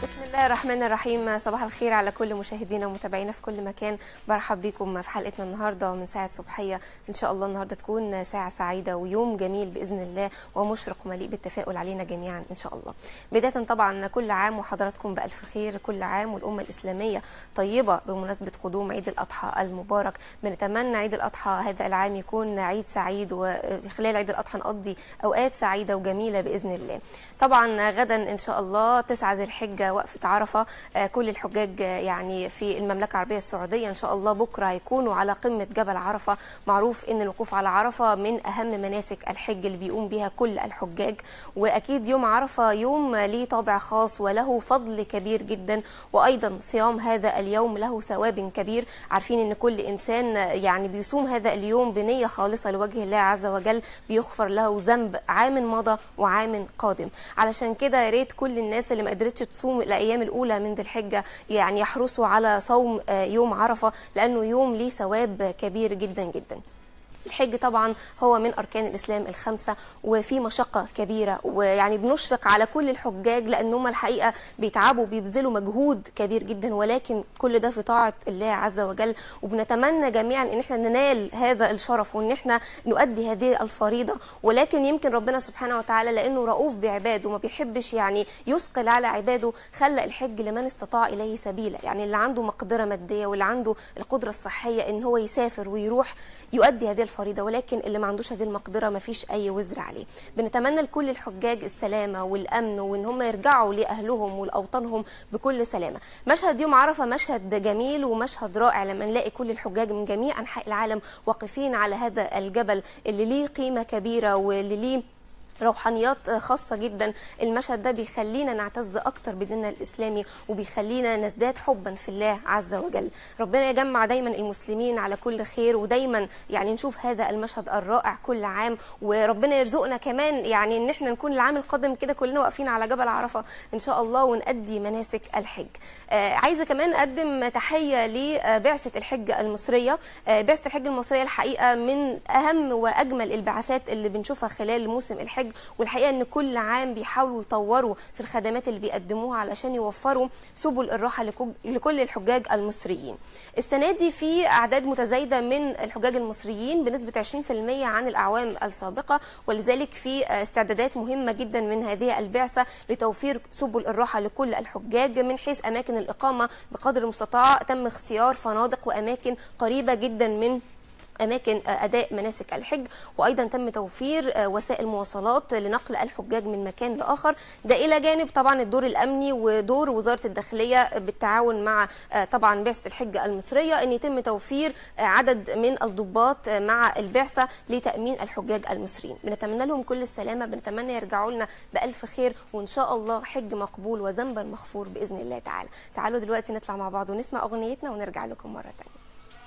بسم الله الرحمن الرحيم صباح الخير على كل مشاهدينا ومتابعينا في كل مكان برحب بكم في حلقتنا النهارده من ساعه صبحيه ان شاء الله النهارده تكون ساعه سعيده ويوم جميل باذن الله ومشرق ومليء بالتفاؤل علينا جميعا ان شاء الله بدايه طبعا كل عام وحضراتكم بالف خير كل عام والامه الاسلاميه طيبه بمناسبه قدوم عيد الاضحى المبارك بنتمنى عيد الاضحى هذا العام يكون عيد سعيد وخلال عيد الاضحى نقضي اوقات سعيده وجميله باذن الله طبعا غدا ان شاء الله تسعد الحجه وقفه عرفه آه، كل الحجاج آه، يعني في المملكه العربيه السعوديه ان شاء الله بكره هيكونوا على قمه جبل عرفه معروف ان الوقوف على عرفه من اهم مناسك الحج اللي بيقوم بها كل الحجاج واكيد يوم عرفه يوم ليه طابع خاص وله فضل كبير جدا وايضا صيام هذا اليوم له ثواب كبير عارفين ان كل انسان يعني بيصوم هذا اليوم بنيه خالصه لوجه الله عز وجل بيغفر له ذنب عام مضى وعام قادم علشان كده يا ريت كل الناس اللي ما قدرتش تصوم الايام الاولى من ذي الحجه يعني يحرصوا على صوم آه، يوم عرفه لانه يوم ليه ثواب كبير جدا جدا الحج طبعا هو من اركان الاسلام الخمسه وفي مشقه كبيره ويعني بنشفق على كل الحجاج لان هم الحقيقه بيتعبوا بيبذلوا مجهود كبير جدا ولكن كل ده في طاعه الله عز وجل وبنتمنى جميعا ان احنا ننال هذا الشرف وان احنا نؤدي هذه الفريضه ولكن يمكن ربنا سبحانه وتعالى لانه رؤوف بعباده وما بيحبش يعني يثقل على عباده خلى الحج لمن استطاع اليه سبيلا يعني اللي عنده مقدره ماديه واللي عنده القدره الصحيه ان هو يسافر ويروح يؤدي هذه الفريضه ولكن اللي ما عندوش هذه المقدره ما فيش اي وزر عليه بنتمنى لكل الحجاج السلامه والامن وان هم يرجعوا لاهلهم ولاوطانهم بكل سلامه مشهد يوم عرفه مشهد جميل ومشهد رائع لما نلاقي كل الحجاج من جميع انحاء العالم واقفين على هذا الجبل اللي ليه قيمه كبيره واللي ليه روحانيات خاصة جدا المشهد ده بيخلينا نعتز أكتر بديننا الإسلامي وبيخلينا نزداد حبا في الله عز وجل ربنا يجمع دايما المسلمين على كل خير ودايما يعني نشوف هذا المشهد الرائع كل عام وربنا يرزقنا كمان يعني ان احنا نكون العام القادم كده كلنا واقفين على جبل عرفة ان شاء الله ونأدي مناسك الحج آه عايزة كمان أقدم تحية لبعثة الحج المصرية آه بعثة الحج المصرية الحقيقة من أهم وأجمل البعثات اللي بنشوفها خلال موسم الحج والحقيقه ان كل عام بيحاولوا يطوروا في الخدمات اللي بيقدموها علشان يوفروا سبل الراحه لكل- لكل الحجاج المصريين. السنه دي في اعداد متزايده من الحجاج المصريين بنسبه 20% عن الاعوام السابقه ولذلك في استعدادات مهمه جدا من هذه البعثه لتوفير سبل الراحه لكل الحجاج من حيث اماكن الاقامه بقدر المستطاع تم اختيار فنادق واماكن قريبه جدا من اماكن اداء مناسك الحج وايضا تم توفير وسائل مواصلات لنقل الحجاج من مكان لاخر ده الى جانب طبعا الدور الامني ودور وزاره الداخليه بالتعاون مع طبعا بعثه الحج المصريه ان يتم توفير عدد من الضباط مع البعثه لتامين الحجاج المصريين بنتمنى لهم كل السلامه بنتمنى يرجعوا لنا بالف خير وان شاء الله حج مقبول وذنبا مغفور باذن الله تعالى تعالوا دلوقتي نطلع مع بعض ونسمع اغنيتنا ونرجع لكم مره ثانيه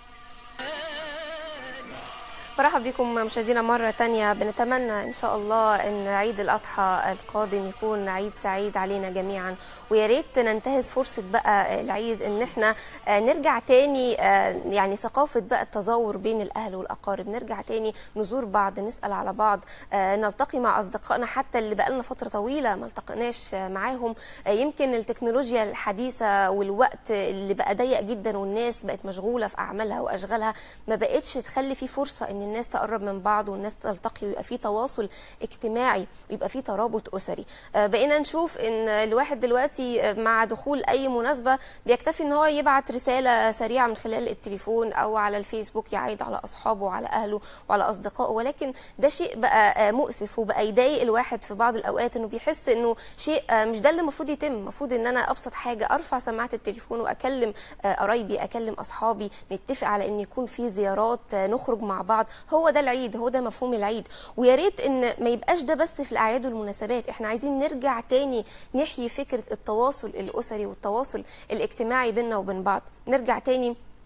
برحب بكم مشاهدينا مرة تانية بنتمنى إن شاء الله أن عيد الأضحى القادم يكون عيد سعيد علينا جميعا ويا ريت ننتهز فرصة بقى العيد إن إحنا آه، نرجع تاني آه، يعني ثقافة بقى التزاور بين الأهل والأقارب نرجع تاني نزور بعض نسأل على بعض آه، نلتقي مع أصدقائنا حتى اللي بقالنا فترة طويلة ما التقيناش آه، معاهم آه، يمكن التكنولوجيا الحديثة والوقت اللي بقى ضيق جدا والناس بقت مشغولة في أعمالها وأشغالها ما بقتش تخلي في فرصة إن الناس تقرب من بعض والناس تلتقي ويبقى في تواصل اجتماعي ويبقى في ترابط أسري آه، بقينا نشوف إن الواحد دلوقتي آه، مع دخول أي مناسبة بيكتفي إن هو يبعت رسالة سريعة من خلال التليفون أو على الفيسبوك يعيد على أصحابه وعلى أهله وعلى أصدقائه ولكن ده شيء بقى آه، مؤسف وبقى يضايق الواحد في بعض الأوقات إنه بيحس إنه شيء آه، مش ده اللي المفروض يتم المفروض إن أنا أبسط حاجة أرفع سماعة التليفون وأكلم آه، قرايبي أكلم أصحابي نتفق على إن يكون في زيارات آه، نخرج مع بعض هو ده العيد هو ده مفهوم العيد ويا ريت ان ما يبقاش ده بس في الاعياد والمناسبات احنا عايزين نرجع تاني نحيي فكره التواصل الاسري والتواصل الاجتماعي بيننا وبين بعض نرجع تاني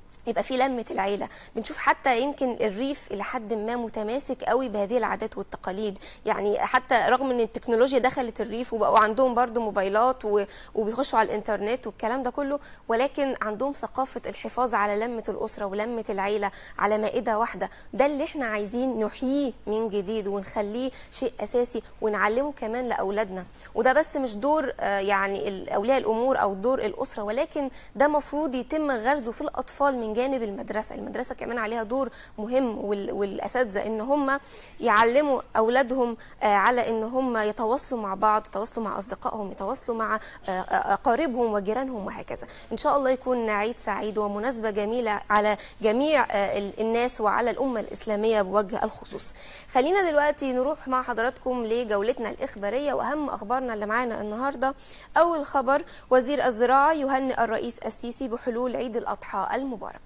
يبقى في لمة العيلة بنشوف حتى يمكن الريف إلى حد ما متماسك قوي بهذه العادات والتقاليد يعني حتى رغم ان التكنولوجيا دخلت الريف وبقوا عندهم برضو موبايلات و- وبيخشوا على الانترنت والكلام ده كله ولكن عندهم ثقافة الحفاظ على لمة الأسرة ولمة العيلة على مائدة واحدة ده اللي احنا عايزين نحييه من جديد ونخليه شيء أساسي ونعلمه كمان لأولادنا وده بس مش دور آه، يعني ال- أولياء الأمور أو دور الأسرة ولكن ده مفروض يتم غرزه في الأطفال من جانب المدرسة المدرسة كمان عليها دور مهم وال- والأساتذة إن هم يعلموا أولادهم آه، على إن هم يتواصلوا مع بعض يتواصلوا مع أصدقائهم يتواصلوا مع آه، آه، أقاربهم وجيرانهم وهكذا إن شاء الله يكون عيد سعيد ومناسبة جميلة على جميع آه، ال- الناس وعلى الأمة الإسلامية بوجه الخصوص خلينا دلوقتي نروح مع حضراتكم لجولتنا الإخبارية وأهم أخبارنا اللي معانا النهاردة أول خبر وزير الزراعة يهنئ الرئيس السيسي بحلول عيد الأضحى المبارك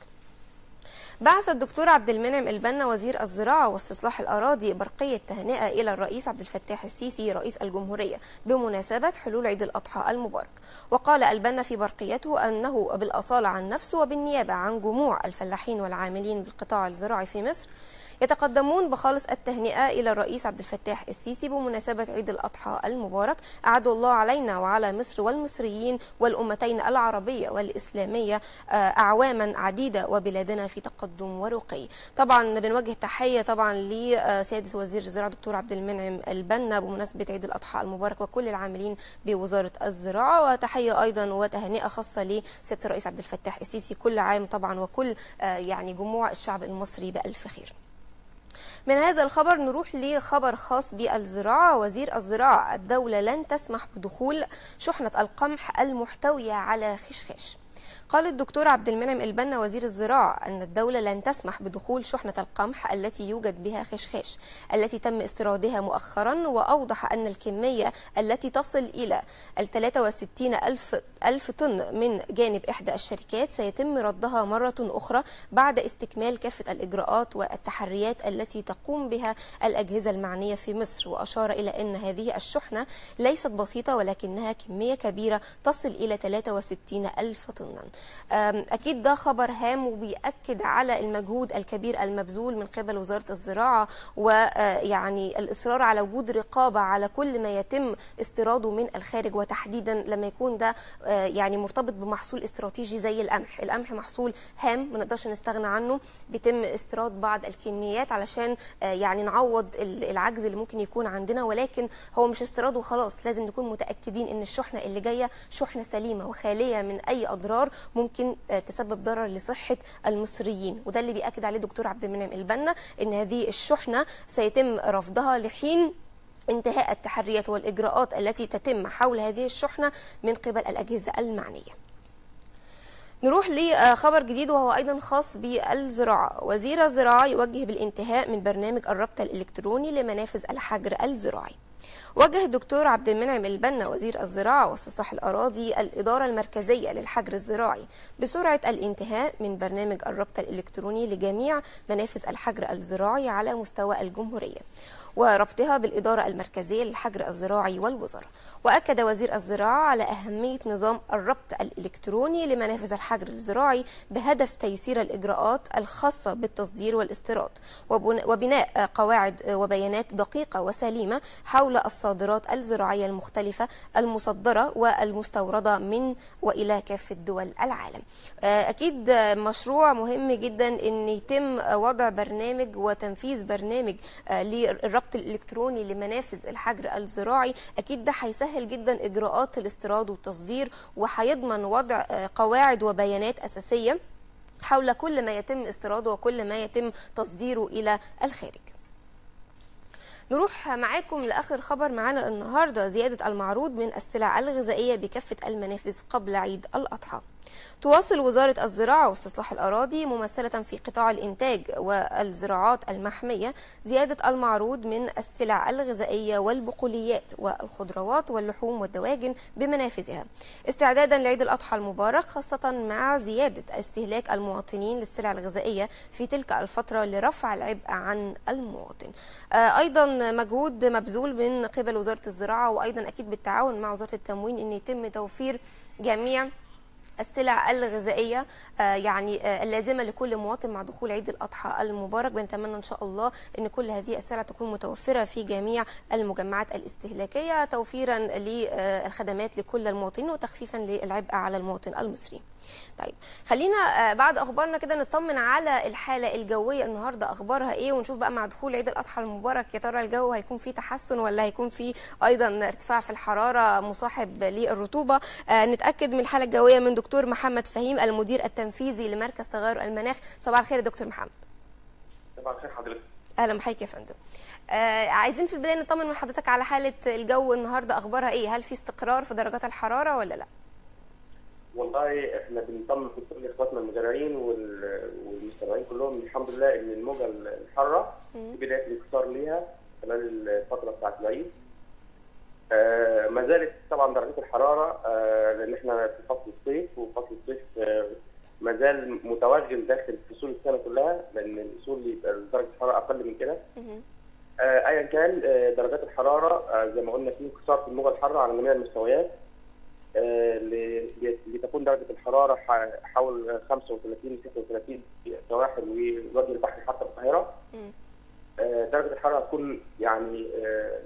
بعث الدكتور عبد المنعم البنا وزير الزراعة واستصلاح الأراضي برقية تهنئة إلى الرئيس عبد الفتاح السيسي رئيس الجمهورية بمناسبة حلول عيد الأضحى المبارك وقال البنا في برقيته أنه بالأصالة عن نفسه وبالنيابة عن جموع الفلاحين والعاملين بالقطاع الزراعي في مصر يتقدمون بخالص التهنئة إلى الرئيس عبد الفتاح السيسي بمناسبة عيد الأضحى المبارك أعد الله علينا وعلى مصر والمصريين والأمتين العربية والإسلامية آه، أعواما عديدة وبلادنا في تقدم ورقي طبعا بنوجه تحية طبعا لسيادة وزير الزراعة دكتور عبد المنعم البنا بمناسبة عيد الأضحى المبارك وكل العاملين بوزارة الزراعة وتحية أيضا وتهنئة خاصة لسيادة الرئيس عبد الفتاح السيسي كل عام طبعا وكل آه، يعني جموع الشعب المصري بألف خير من هذا الخبر نروح لخبر خاص بالزراعة وزير الزراعة الدولة لن تسمح بدخول شحنة القمح المحتوية على خشخاش قال الدكتور عبد المنعم البنا وزير الزراعة أن الدولة لن تسمح بدخول شحنة القمح التي يوجد بها خشخاش التي تم استيرادها مؤخرا وأوضح أن الكمية التي تصل إلى ال 63 ألف, ألف طن من جانب إحدى الشركات سيتم ردها مرة أخرى بعد استكمال كافة الإجراءات والتحريات التي تقوم بها الأجهزة المعنية في مصر وأشار إلى أن هذه الشحنة ليست بسيطة ولكنها كمية كبيرة تصل إلى 63 ألف طنا أم، أكيد ده خبر هام وبيأكد على المجهود الكبير المبذول من قبل وزارة الزراعة ويعني الإصرار على وجود رقابة على كل ما يتم استيراده من الخارج وتحديدا لما يكون ده آه، يعني مرتبط بمحصول استراتيجي زي القمح القمح محصول هام ما نقدرش نستغنى عنه بيتم استيراد بعض الكميات علشان آه، يعني نعوض ال- العجز اللي ممكن يكون عندنا ولكن هو مش استيراد وخلاص لازم نكون متأكدين ان الشحنة اللي جاية شحنة سليمة وخالية من اي اضرار ممكن آه، تسبب ضرر لصحة المصريين وده اللي بيأكد عليه دكتور عبد المنعم البنا ان هذه الشحنة سيتم رفضها لحين انتهاء التحريات والإجراءات التي تتم حول هذه الشحنة من قبل الأجهزة المعنية نروح لخبر جديد وهو ايضا خاص بالزراعه، وزير الزراعه يوجه بالانتهاء من برنامج الربط الالكتروني لمنافذ الحجر الزراعي. وجه الدكتور عبد المنعم البنا وزير الزراعه واستصلاح الاراضي الاداره المركزيه للحجر الزراعي بسرعه الانتهاء من برنامج الربط الالكتروني لجميع منافذ الحجر الزراعي على مستوى الجمهوريه. وربطها بالإدارة المركزية للحجر الزراعي والوزارة وأكد وزير الزراعة على أهمية نظام الربط الإلكتروني لمنافذ الحجر الزراعي بهدف تيسير الإجراءات الخاصة بالتصدير والاستيراد وبن- وبناء قواعد وبيانات دقيقة وسليمة حول الصادرات الزراعية المختلفة المصدرة والمستوردة من وإلى كافة دول العالم آه، أكيد آه، مشروع مهم جدا أن يتم آه، وضع برنامج وتنفيذ برنامج آه، للربط الإلكتروني لمنافذ الحجر الزراعي أكيد ده هيسهل جدا إجراءات الاستيراد والتصدير وهيضمن وضع آه، قواعد وبيانات أساسية حول كل ما يتم استيراده وكل ما يتم تصديره إلى الخارج نروح معاكم لاخر خبر معانا النهارده زياده المعروض من السلع الغذائيه بكافه المنافذ قبل عيد الاضحى. تواصل وزارة الزراعة واستصلاح الأراضي ممثلة في قطاع الإنتاج والزراعات المحمية زيادة المعروض من السلع الغذائية والبقوليات والخضروات واللحوم والدواجن بمنافذها استعدادا لعيد الأضحى المبارك خاصة مع زيادة استهلاك المواطنين للسلع الغذائية في تلك الفترة لرفع العبء عن المواطن آه، أيضا مجهود مبذول من قبل وزارة الزراعة وأيضا أكيد بالتعاون مع وزارة التموين أن يتم توفير جميع السلع الغذائيه آه، يعني آه، اللازمه لكل مواطن مع دخول عيد الاضحى المبارك بنتمنى ان شاء الله ان كل هذه السلع تكون متوفره في جميع المجمعات الاستهلاكيه توفيرا للخدمات لكل المواطنين وتخفيفا للعبء على المواطن المصري. طيب خلينا آه، بعد اخبارنا كده نطمن على الحاله الجويه النهارده اخبارها ايه ونشوف بقى مع دخول عيد الاضحى المبارك يا ترى الجو هيكون فيه تحسن ولا هيكون فيه ايضا ارتفاع في الحراره مصاحب للرطوبه آه نتاكد من الحاله الجويه من دكتور محمد فهيم المدير التنفيذي لمركز تغير المناخ صباح الخير يا دكتور محمد صباح الخير حضرتك اهلا بحضرتك يا فندم آه عايزين في البدايه نطمن من حضرتك على حاله الجو النهارده اخبارها ايه هل في استقرار في درجات الحراره ولا لا والله احنا بنطمن في كل اخواتنا المزارعين وال- والمستمعين كلهم الحمد لله ان الموجه الحاره في بدايه الانكسار ليها خلال الفتره بتاعت العيد آه ما زالت طبعا درجات الحراره آه لان احنا في فصل الصيف وفصل الصيف آه ما زال متوغل داخل فصول السنه كلها لان الاصول يبقى درجه الحراره اقل من كده مهم. آه، ايا كان آه، درجات الحراره آه، زي ما قلنا في انكسار في الموجه الحاره على جميع المستويات آه، ل- ل- لتكون درجه الحراره ح- حول 35 36 في السواحل ووجه البحر حتى القاهره مم. آه، درجه الحراره هتكون يعني آه،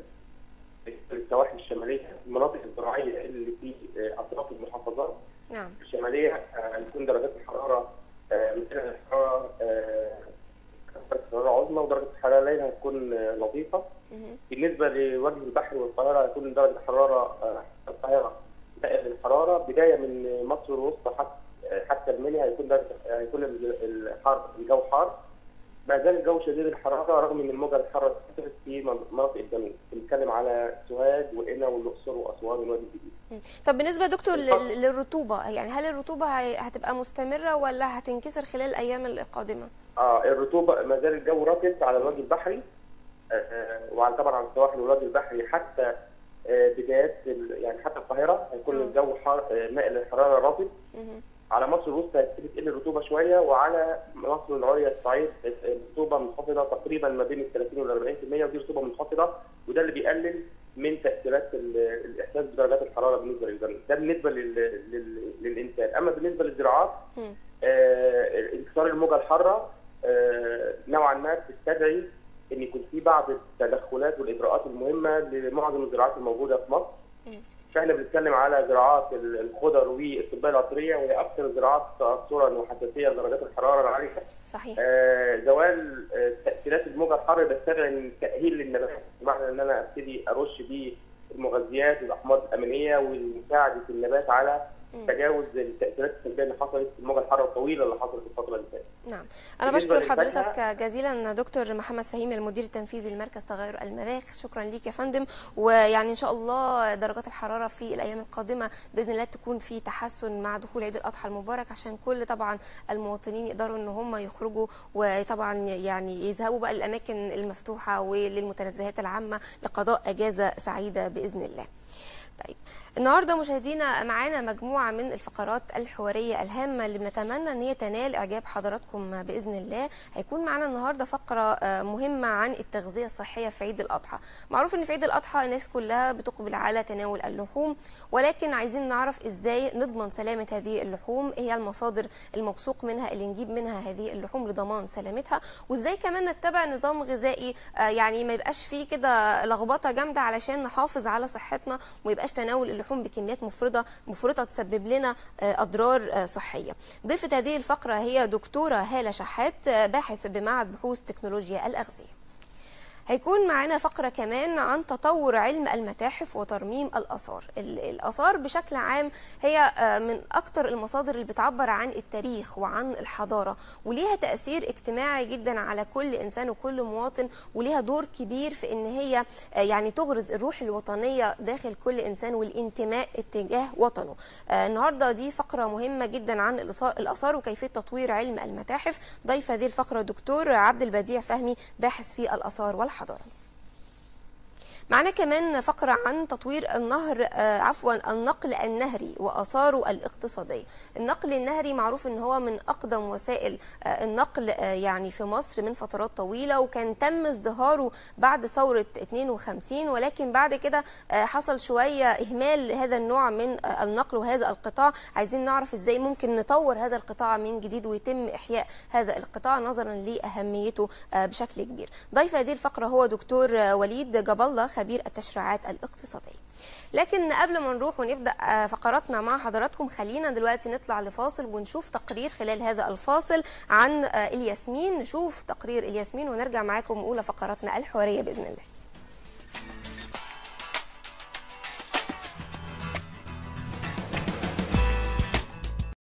في السواحل الشماليه المناطق الزراعيه اللي في آه، اطراف المحافظات نعم الشماليه آه، هتكون درجات الحراره آه، مثل الحراره آه، درجه الحراره عظمى ودرجه الحراره الليل هتكون آه، لطيفه مهم. بالنسبه لوجه البحر والقاهره هيكون درجه الحراره آه، القاهره دائم الحراره بدايه من مصر الوسطى حتى حتى المنيا هيكون درجه هيكون ال- الحر الجو حار ما زال الجو شديد الحراره رغم ان الموجه الحاره انتشرت في من- مناطق الجنوب بنتكلم على سوهاج وقنا والاقصر واسوان والوادي الجديد مم. طب بالنسبه يا دكتور لل- اتفضل. للرطوبه يعني هل الرطوبه هي- هتبقى مستمره ولا هتنكسر خلال الايام القادمه اه الرطوبه ما زال الجو رطب على الوجه البحري آه، آه، وعلى طبعا على السواحل والوجه البحري حتى آه، بدايات ال- يعني حتى القاهره هيكون مم. الجو حار آه، مائل للحراره رطب مهم. على مصر الوسطى هتبتدي تقل الرطوبه شويه وعلى مصر العليا الصعيد الرطوبه منخفضه تقريبا ما بين ال 30 وال 40% ودي رطوبه منخفضه وده اللي بيقلل من تاثيرات ال- الاحساس بدرجات الحراره بالنسبه للجنوب ده بالنسبه لل... لل... للانسان اما بالنسبه للزراعات مم. آه، انكسار الموجه الحاره آه، نوعا ما بتستدعي ان يكون في بعض التدخلات والاجراءات المهمه لمعظم الزراعات الموجوده في مصر. مم. فاحنا بنتكلم على زراعات ال- الخضر والطبيه العطريه وهي اكثر الزراعات تاثرا وحساسيه لدرجات الحراره العاليه. صحيح آه، زوال آه، تاثيرات الموجه الحاره بيستدعي التاهيل للنبات بمعنى ان انا ابتدي ارش بيه المغذيات والاحماض الامينيه ومساعده النبات على مم. تجاوز التاثيرات السلبيه اللي حصلت في الموجه الحاره الطويله اللي حصلت الفتره اللي فاتت. نعم انا بالنسبة بشكر للفاكهة- حضرتك جزيلا دكتور محمد فهيم المدير التنفيذي لمركز تغير المناخ شكرا ليك يا فندم ويعني ان شاء الله درجات الحراره في الايام القادمه باذن الله تكون في تحسن مع دخول عيد الاضحى المبارك عشان كل طبعا المواطنين يقدروا ان هم يخرجوا وطبعا يعني يذهبوا بقى للاماكن المفتوحه وللمتنزهات العامه لقضاء اجازه سعيده باذن الله طيب النهارده مشاهدينا معانا مجموعه من الفقرات الحواريه الهامه اللي بنتمنى ان هي تنال اعجاب حضراتكم باذن الله هيكون معانا النهارده فقره آه، مهمه عن التغذيه الصحيه في عيد الاضحى معروف ان في عيد الاضحى الناس كلها بتقبل على تناول اللحوم ولكن عايزين نعرف ازاي نضمن سلامه هذه اللحوم ايه هي المصادر الموثوق منها اللي نجيب منها هذه اللحوم لضمان سلامتها وازاي كمان نتبع نظام غذائي آه، يعني ما يبقاش فيه كده لخبطه جامده علشان نحافظ على صحتنا وما يبقاش تناول اللحوم بكميات مفرطه مفرطه تسبب لنا آه، اضرار آه، صحيه. ضيفه هذه الفقره هي دكتوره هاله شحات آه، باحث بمعهد بحوث تكنولوجيا الاغذيه. هيكون معانا فقرة كمان عن تطور علم المتاحف وترميم الآثار ال- الآثار بشكل عام هي آه، من أكتر المصادر اللي بتعبر عن التاريخ وعن الحضارة وليها تأثير اجتماعي جدا على كل إنسان وكل مواطن وليها دور كبير في إن هي آه، يعني تغرز الروح الوطنية داخل كل إنسان والانتماء اتجاه وطنه آه، النهاردة دي فقرة مهمة جدا عن الآثار- الآثار وكيفية تطوير علم المتاحف ضيف هذه الفقرة دكتور عبد البديع فهمي باحث في الآثار والحضارة معنا كمان فقرة عن تطوير النهر آه، عفوا النقل النهري وآثاره الاقتصادية النقل النهري معروف ان هو من أقدم وسائل آه، النقل آه، يعني في مصر من فترات طويلة وكان تم ازدهاره بعد ثورة 52 ولكن بعد كده آه، حصل شوية إهمال هذا النوع من آه، النقل وهذا القطاع عايزين نعرف ازاي ممكن نطور هذا القطاع من جديد ويتم إحياء هذا القطاع نظرا لأهميته آه، بشكل كبير ضيف هذه الفقرة هو دكتور آه، وليد جاب الله خبير التشريعات الاقتصادية لكن قبل ما نروح ونبدأ آه، فقراتنا مع حضراتكم خلينا دلوقتي نطلع لفاصل ونشوف تقرير خلال هذا الفاصل عن آه، الياسمين نشوف تقرير الياسمين ونرجع معاكم أولى فقراتنا الحوارية بإذن الله